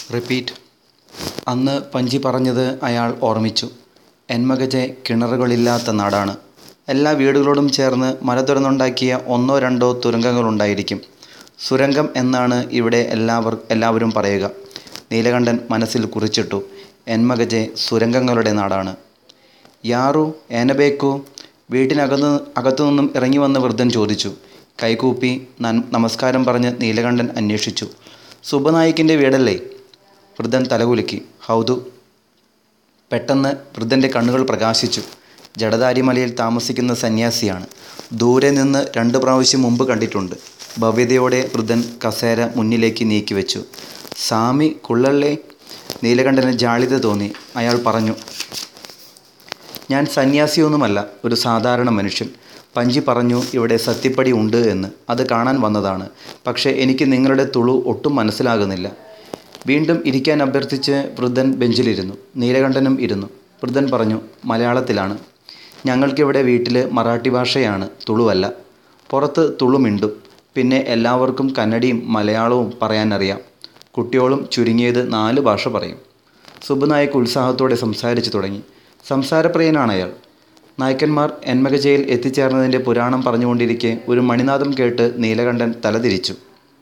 repeat അന്ന് punchy പറഞ്ഞത് അയാൾ ഓർമ്മിച്ചു എൻമകജെ കിണറുകളില്ലാത്ത നാടാണ് എല്ലാ വീടുകളോടും ചേർന്ന് മല തുരന്നുണ്ടാക്കിയ ഒന്നോ രണ്ടോ തുരങ്കങ്ങളുണ്ടായിരിക്കും സുരംഗം എന്നാണ് ഇവിടെ എല്ലാവർ എല്ലാവരും പറയുക നീലകണ്ഠൻ മനസ്സിൽ കുറിച്ചിട്ടു എൻമകജെ സുരംഗങ്ങളുടെ നാടാണ് യാറു ഏനബേക്കു വീട്ടിനകന്ന് അകത്തുനിന്നും ഇറങ്ങി വന്ന വൃദ്ധൻ ചോദിച്ചു കൈകൂപ്പി നൻ നമസ്കാരം പറഞ്ഞ് നീലകണ്ഠൻ അന്വേഷിച്ചു സുബനായിക്കിൻ്റെ വീടല്ലേ വൃദ്ധൻ തലകുലുക്കി ഹൗതു പെട്ടെന്ന് വൃദ്ധൻ്റെ കണ്ണുകൾ പ്രകാശിച്ചു ജഡധാരിമലയിൽ താമസിക്കുന്ന സന്യാസിയാണ് ദൂരെ നിന്ന് രണ്ട് പ്രാവശ്യം മുമ്പ് കണ്ടിട്ടുണ്ട് ഭവ്യതയോടെ വൃദ്ധൻ കസേര മുന്നിലേക്ക് നീക്കി വെച്ചു സാമി കുള്ളല്ലേ നീലകണ്ഠന് ജാളിത തോന്നി അയാൾ പറഞ്ഞു ഞാൻ സന്യാസിയൊന്നുമല്ല ഒരു സാധാരണ മനുഷ്യൻ പഞ്ചി പറഞ്ഞു ഇവിടെ സത്യപ്പടി ഉണ്ട് എന്ന് അത് കാണാൻ വന്നതാണ് പക്ഷേ എനിക്ക് നിങ്ങളുടെ തുളു ഒട്ടും മനസ്സിലാകുന്നില്ല വീണ്ടും ഇരിക്കാൻ അഭ്യർത്ഥിച്ച് വൃദ്ധൻ ബെഞ്ചിലിരുന്നു നീലകണ്ഠനും ഇരുന്നു വൃദ്ധൻ പറഞ്ഞു മലയാളത്തിലാണ് ഞങ്ങൾക്കിവിടെ വീട്ടിൽ മറാഠി ഭാഷയാണ് തുളുവല്ല പുറത്ത് തുളു മിണ്ടും പിന്നെ എല്ലാവർക്കും കന്നഡിയും മലയാളവും പറയാനറിയാം കുട്ടിയോളും ചുരുങ്ങിയത് നാല് ഭാഷ പറയും സുബനായക്ക് ഉത്സാഹത്തോടെ സംസാരിച്ചു തുടങ്ങി സംസാരപ്രിയനാണ് അയാൾ നായ്ക്കന്മാർ എന്മകജയിൽ എത്തിച്ചേർന്നതിൻ്റെ പുരാണം പറഞ്ഞുകൊണ്ടിരിക്കെ ഒരു മണിനാദം കേട്ട് നീലകണ്ഠൻ തലതിരിച്ചു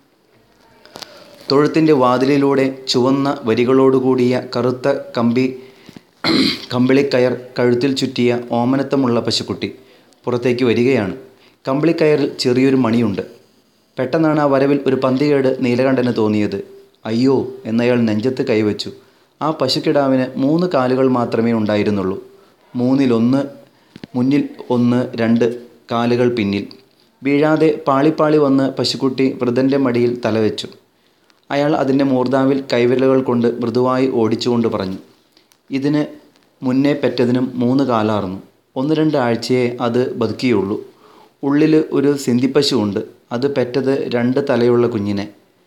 തൊഴുത്തിൻ്റെ വാതിലിലൂടെ ചുവന്ന വരികളോടുകൂടിയ കറുത്ത കമ്പി കമ്പിളിക്കയർ കഴുത്തിൽ ചുറ്റിയ ഓമനത്തമുള്ള പശുക്കുട്ടി പുറത്തേക്ക് വരികയാണ് കമ്പിളിക്കയറിൽ ചെറിയൊരു മണിയുണ്ട് പെട്ടെന്നാണ് ആ വരവിൽ ഒരു പന്തികേട് നീലകണ്ഠന് തോന്നിയത് അയ്യോ എന്നയാൾ നെഞ്ചത്ത് കൈവച്ചു ആ പശുക്കിടാവിന് മൂന്ന് കാലുകൾ മാത്രമേ ഉണ്ടായിരുന്നുള്ളൂ മൂന്നിലൊന്ന് മുന്നിൽ ഒന്ന് രണ്ട് കാലുകൾ പിന്നിൽ വീഴാതെ പാളിപ്പാളി വന്ന് പശുക്കുട്ടി വൃദ്ധൻ്റെ മടിയിൽ തലവെച്ചു അയാൾ അതിൻ്റെ മൂർധാവിൽ കൈവിരലുകൾ കൊണ്ട് മൃദുവായി ഓടിച്ചുകൊണ്ട് പറഞ്ഞു ഇതിന് മുന്നേ പെറ്റതിനും മൂന്ന് കാലാർന്നു ഒന്ന് രണ്ട് ആഴ്ചയെ അത് ബതുക്കിയുള്ളൂ ഉള്ളിൽ ഒരു സിന്ധിപ്പശു ഉണ്ട് അത് പെറ്റത് രണ്ട് തലയുള്ള കുഞ്ഞിനെ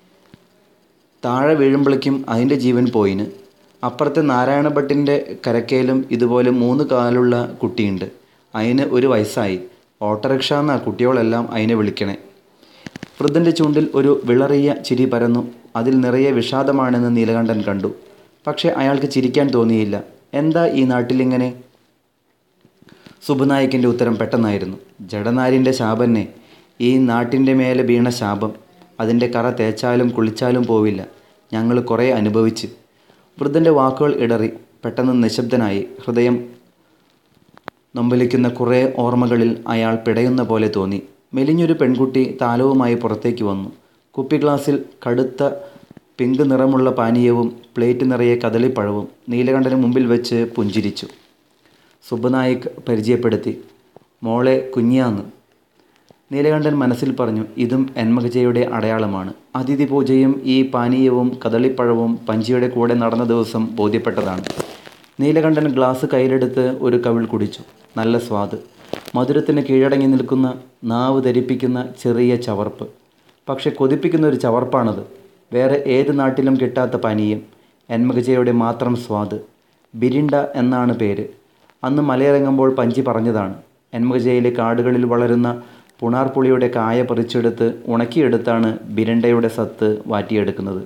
താഴെ വീഴുമ്പോഴേക്കും അതിൻ്റെ ജീവൻ പോയിന് അപ്പുറത്തെ നാരായണ ഭട്ടിൻ്റെ കരക്കയിലും ഇതുപോലെ മൂന്ന് കാലുള്ള കുട്ടിയുണ്ട് അതിന് ഒരു വയസ്സായി ഓട്ടോറിക്ഷ എന്നാ കുട്ടികളെല്ലാം അതിനെ വിളിക്കണേ വൃദ്ധൻ്റെ ചൂണ്ടിൽ ഒരു വിളറിയ ചിരി പരന്നു അതിൽ നിറയെ വിഷാദമാണെന്ന് നീലകണ്ഠൻ കണ്ടു പക്ഷേ അയാൾക്ക് ചിരിക്കാൻ തോന്നിയില്ല എന്താ ഈ നാട്ടിലിങ്ങനെ സുബനായിക്കിൻ്റെ ഉത്തരം പെട്ടെന്നായിരുന്നു ജഡനാരിൻ്റെ ശാപന്നെ ഈ നാട്ടിൻ്റെ മേലെ വീണ ശാപം അതിൻ്റെ കറ തേച്ചാലും കുളിച്ചാലും പോവില്ല ഞങ്ങൾ കുറേ അനുഭവിച്ച് വൃദ്ധൻ്റെ വാക്കുകൾ ഇടറി പെട്ടെന്ന് നിശബ്ദനായി ഹൃദയം നൊമ്പലിക്കുന്ന കുറേ ഓർമ്മകളിൽ അയാൾ പിടയുന്ന പോലെ തോന്നി മെലിഞ്ഞൊരു പെൺകുട്ടി താലവുമായി പുറത്തേക്ക് വന്നു കുപ്പി ഗ്ലാസ്സിൽ കടുത്ത പിങ്ക് നിറമുള്ള പാനീയവും പ്ലേറ്റ് നിറയെ കദളിപ്പഴവും നീലകണ്ഠന് മുമ്പിൽ വെച്ച് പുഞ്ചിരിച്ചു സുബനായിക് പരിചയപ്പെടുത്തി മോളെ കുഞ്ഞിയാന്ന് നീലകണ്ഠൻ മനസ്സിൽ പറഞ്ഞു ഇതും എന്മകജയുടെ അടയാളമാണ് അതിഥി പൂജയും ഈ പാനീയവും കദളിപ്പഴവും പഞ്ചിയുടെ കൂടെ നടന്ന ദിവസം ബോധ്യപ്പെട്ടതാണ് നീലകണ്ഠൻ ഗ്ലാസ് കയ്യിലെടുത്ത് ഒരു കവിൾ കുടിച്ചു നല്ല സ്വാദ് മധുരത്തിന് കീഴടങ്ങി നിൽക്കുന്ന നാവ് ധരിപ്പിക്കുന്ന ചെറിയ ചവർപ്പ് പക്ഷെ കൊതിപ്പിക്കുന്ന ഒരു ചവർപ്പാണത് വേറെ ഏത് നാട്ടിലും കിട്ടാത്ത പാനീയം എന്മകജയുടെ മാത്രം സ്വാദ് ബിരിണ്ട എന്നാണ് പേര് അന്ന് മലയിറങ്ങുമ്പോൾ പഞ്ചി പറഞ്ഞതാണ് എന്മകജയിലെ കാടുകളിൽ വളരുന്ന പുണാർപുളിയുടെ കായ പറിച്ചെടുത്ത് ഉണക്കിയെടുത്താണ് ബിരണ്ടയുടെ സത്ത് വാറ്റിയെടുക്കുന്നത്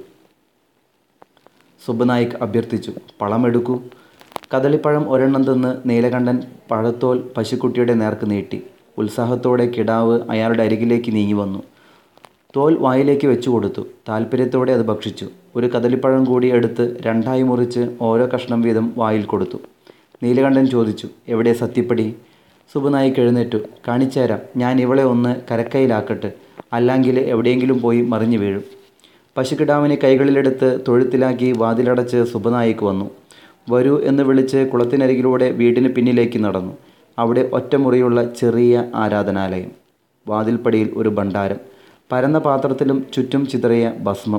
സുബനായിക് അഭ്യർത്ഥിച്ചു പളമെടുക്കൂ കദളിപ്പഴം ഒരെണ്ണം തിന്ന് നീലകണ്ഠൻ പഴത്തോൽ പശുക്കുട്ടിയുടെ നേർക്ക് നീട്ടി ഉത്സാഹത്തോടെ കിടാവ് അയാളുടെ അരികിലേക്ക് നീങ്ങി വന്നു തോൽ വായിലേക്ക് വെച്ചു കൊടുത്തു താല്പര്യത്തോടെ അത് ഭക്ഷിച്ചു ഒരു കദളിപ്പഴം കൂടി എടുത്ത് രണ്ടായി മുറിച്ച് ഓരോ കഷ്ണം വീതം വായിൽ കൊടുത്തു നീലകണ്ഠൻ ചോദിച്ചു എവിടെ സത്യപ്പടി സുബനായിക്ക് എഴുന്നേറ്റു കാണിച്ചുതരാം ഞാൻ ഇവളെ ഒന്ന് കരക്കയിലാക്കട്ടെ അല്ലെങ്കിൽ എവിടെയെങ്കിലും പോയി മറിഞ്ഞു വീഴും പശുക്കിടാവിനെ കൈകളിലെടുത്ത് തൊഴുത്തിലാക്കി വാതിലടച്ച് സുബനായിക്ക് വന്നു വരൂ എന്ന് വിളിച്ച് കുളത്തിനരികിലൂടെ വീടിന് പിന്നിലേക്ക് നടന്നു അവിടെ ഒറ്റമുറിയുള്ള ചെറിയ ആരാധനാലയം വാതിൽപ്പടിയിൽ ഒരു ഭണ്ഡാരം പരന്ന പാത്രത്തിലും ചുറ്റും ചിതറിയ ഭസ്മം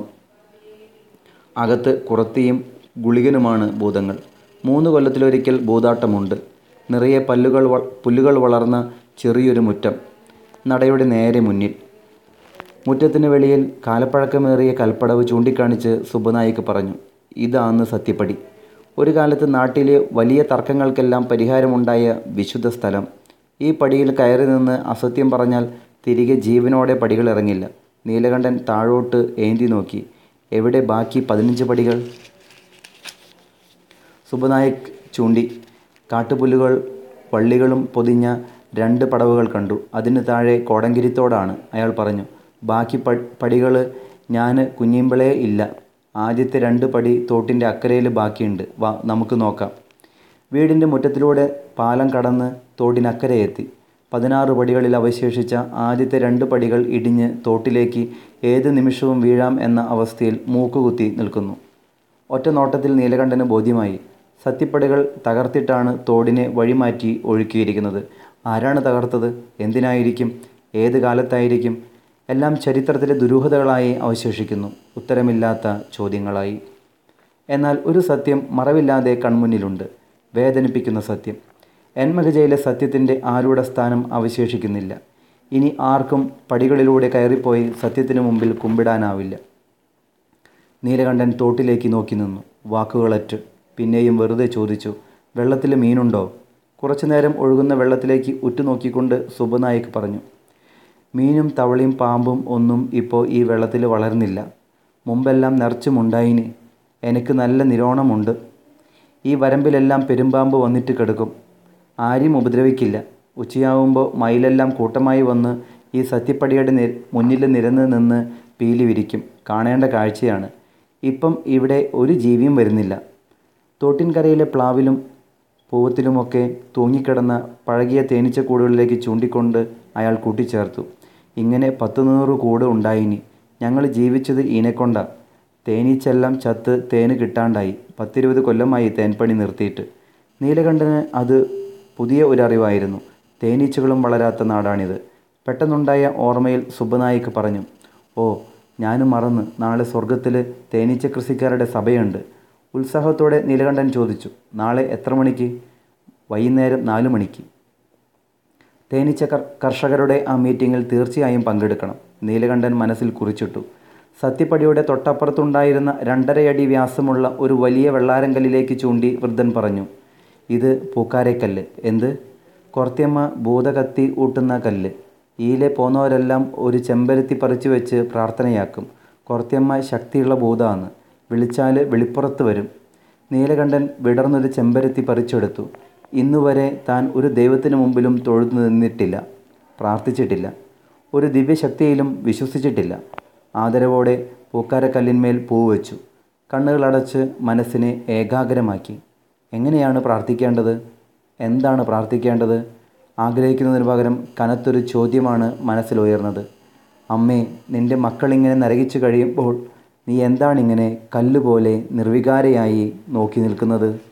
അകത്ത് കുറത്തിയും ഗുളികനുമാണ് ഭൂതങ്ങൾ മൂന്ന് കൊല്ലത്തിലൊരിക്കൽ ഭൂതാട്ടമുണ്ട് നിറയെ പല്ലുകൾ പുല്ലുകൾ വളർന്ന ചെറിയൊരു മുറ്റം നടയുടെ നേരെ മുന്നിൽ മുറ്റത്തിന് വെളിയിൽ കാലപ്പഴക്കമേറിയ കൽപ്പടവ് ചൂണ്ടിക്കാണിച്ച് സുബനായിക്ക് പറഞ്ഞു ഇതാന്ന് സത്യപ്പടി ഒരു കാലത്ത് നാട്ടിലെ വലിയ തർക്കങ്ങൾക്കെല്ലാം പരിഹാരമുണ്ടായ വിശുദ്ധ സ്ഥലം ഈ പടിയിൽ കയറി നിന്ന് അസത്യം പറഞ്ഞാൽ തിരികെ ജീവനോടെ പടികൾ ഇറങ്ങില്ല നീലകണ്ഠൻ താഴോട്ട് ഏന്തി നോക്കി എവിടെ ബാക്കി പതിനഞ്ച് പടികൾ സുബനായിക് ചൂണ്ടി കാട്ടുപുല്ലുകൾ വള്ളികളും പൊതിഞ്ഞ രണ്ട് പടവുകൾ കണ്ടു അതിന് താഴെ കോടങ്കിരിത്തോടാണ് അയാൾ പറഞ്ഞു ബാക്കി പ പടികൾ ഞാൻ കുഞ്ഞിമ്പളേ ഇല്ല ആദ്യത്തെ രണ്ട് പടി തോട്ടിൻ്റെ അക്കരയിൽ ബാക്കിയുണ്ട് വാ നമുക്ക് നോക്കാം വീടിൻ്റെ മുറ്റത്തിലൂടെ പാലം കടന്ന് തോടിനക്കരെ എത്തി പതിനാറ് പടികളിൽ അവശേഷിച്ച ആദ്യത്തെ രണ്ട് പടികൾ ഇടിഞ്ഞ് തോട്ടിലേക്ക് ഏത് നിമിഷവും വീഴാം എന്ന അവസ്ഥയിൽ മൂക്കുകുത്തി നിൽക്കുന്നു ഒറ്റ നോട്ടത്തിൽ നീലകണ്ഠന് ബോധ്യമായി സത്യപ്പടികൾ തകർത്തിട്ടാണ് തോടിനെ വഴിമാറ്റി ഒഴുക്കിയിരിക്കുന്നത് ആരാണ് തകർത്തത് എന്തിനായിരിക്കും ഏത് കാലത്തായിരിക്കും എല്ലാം ചരിത്രത്തിലെ ദുരൂഹതകളായി അവശേഷിക്കുന്നു ഉത്തരമില്ലാത്ത ചോദ്യങ്ങളായി എന്നാൽ ഒരു സത്യം മറവില്ലാതെ കൺമുന്നിലുണ്ട് വേദനിപ്പിക്കുന്ന സത്യം എന്മകജയിലെ സത്യത്തിൻ്റെ ആരുടെ സ്ഥാനം അവശേഷിക്കുന്നില്ല ഇനി ആർക്കും പടികളിലൂടെ കയറിപ്പോയി സത്യത്തിനു മുമ്പിൽ കുമ്പിടാനാവില്ല നീലകണ്ഠൻ തോട്ടിലേക്ക് നോക്കി നിന്നു വാക്കുകളറ്റ് പിന്നെയും വെറുതെ ചോദിച്ചു വെള്ളത്തിൽ മീനുണ്ടോ കുറച്ചു നേരം ഒഴുകുന്ന വെള്ളത്തിലേക്ക് ഉറ്റുനോക്കിക്കൊണ്ട് സുബനായിക് പറഞ്ഞു മീനും തവളയും പാമ്പും ഒന്നും ഇപ്പോൾ ഈ വെള്ളത്തിൽ വളർന്നില്ല മുമ്പെല്ലാം നിറച്ചുമുണ്ടായിന് എനിക്ക് നല്ല നിരോണമുണ്ട് ഈ വരമ്പിലെല്ലാം പെരുമ്പാമ്പ് വന്നിട്ട് കിടക്കും ആരെയും ഉപദ്രവിക്കില്ല ഉച്ചയാവുമ്പോൾ മയിലെല്ലാം കൂട്ടമായി വന്ന് ഈ സത്യപ്പടിയുടെ നി മുന്നിൽ നിരന്ന് നിന്ന് പീലി വിരിക്കും കാണേണ്ട കാഴ്ചയാണ് ഇപ്പം ഇവിടെ ഒരു ജീവിയും വരുന്നില്ല തോട്ടിൻകരയിലെ പ്ലാവിലും പൂവത്തിലുമൊക്കെ തൂങ്ങിക്കിടന്ന പഴകിയ തേനീച്ചക്കൂടുകളിലേക്ക് ചൂണ്ടിക്കൊണ്ട് അയാൾ കൂട്ടിച്ചേർത്തു ഇങ്ങനെ പത്ത് നൂറ് കൂട് ഉണ്ടായിനി ഞങ്ങൾ ജീവിച്ചത് ഈനെക്കൊണ്ടാ തേനീച്ചെല്ലാം ചത്ത് തേന് കിട്ടാണ്ടായി പത്തിരുപത് കൊല്ലമായി തേൻപണി നിർത്തിയിട്ട് നീലകണ്ഠന് അത് പുതിയ ഒരു അറിവായിരുന്നു തേനീച്ചകളും വളരാത്ത നാടാണിത് പെട്ടെന്നുണ്ടായ ഓർമ്മയിൽ സുബനായിക്ക് പറഞ്ഞു ഓ ഞാനും മറന്ന് നാളെ സ്വർഗത്തിൽ തേനീച്ച കൃഷിക്കാരുടെ സഭയുണ്ട് ഉത്സാഹത്തോടെ നീലകണ്ഠൻ ചോദിച്ചു നാളെ എത്ര മണിക്ക് വൈകുന്നേരം നാലു മണിക്ക് തേനീച്ച കർഷകരുടെ ആ മീറ്റിങ്ങിൽ തീർച്ചയായും പങ്കെടുക്കണം നീലകണ്ഠൻ മനസ്സിൽ കുറിച്ചിട്ടു സത്യപ്പടിയുടെ തൊട്ടപ്പുറത്തുണ്ടായിരുന്ന രണ്ടരയടി വ്യാസമുള്ള ഒരു വലിയ വെള്ളാരങ്കല്ലിലേക്ക് ചൂണ്ടി വൃദ്ധൻ പറഞ്ഞു ഇത് പൂക്കാരക്കല്ല് എന്ത് കൊർത്തിയമ്മ ഭൂതകത്തി ഊട്ടുന്ന കല്ല് ഈലെ പോന്നവരെല്ലാം ഒരു ചെമ്പരത്തി പറിച്ചു വെച്ച് പ്രാർത്ഥനയാക്കും കൊർത്തിയമ്മ ശക്തിയുള്ള ഭൂതാന്ന് വിളിച്ചാൽ വെളിപ്പുറത്ത് വരും നീലകണ്ഠൻ വിടർന്നൊരു ചെമ്പരത്തി പറിച്ചെടുത്തു ഇന്നുവരെ താൻ ഒരു ദൈവത്തിന് മുമ്പിലും തൊഴുതു നിന്നിട്ടില്ല പ്രാർത്ഥിച്ചിട്ടില്ല ഒരു ദിവ്യശക്തിയിലും വിശ്വസിച്ചിട്ടില്ല ആദരവോടെ പൂക്കാരക്കല്ലിന്മേൽ പൂവെച്ചു കണ്ണുകളടച്ച് മനസ്സിനെ ഏകാഗ്രമാക്കി എങ്ങനെയാണ് പ്രാർത്ഥിക്കേണ്ടത് എന്താണ് പ്രാർത്ഥിക്കേണ്ടത് ആഗ്രഹിക്കുന്നതിന് പകരം കനത്തൊരു ചോദ്യമാണ് മനസ്സിലുയർന്നത് അമ്മേ നിന്റെ മക്കളിങ്ങനെ നരകിച്ചു കഴിയുമ്പോൾ നീ എന്താണിങ്ങനെ കല്ലുപോലെ നിർവികാരയായി നോക്കി നിൽക്കുന്നത്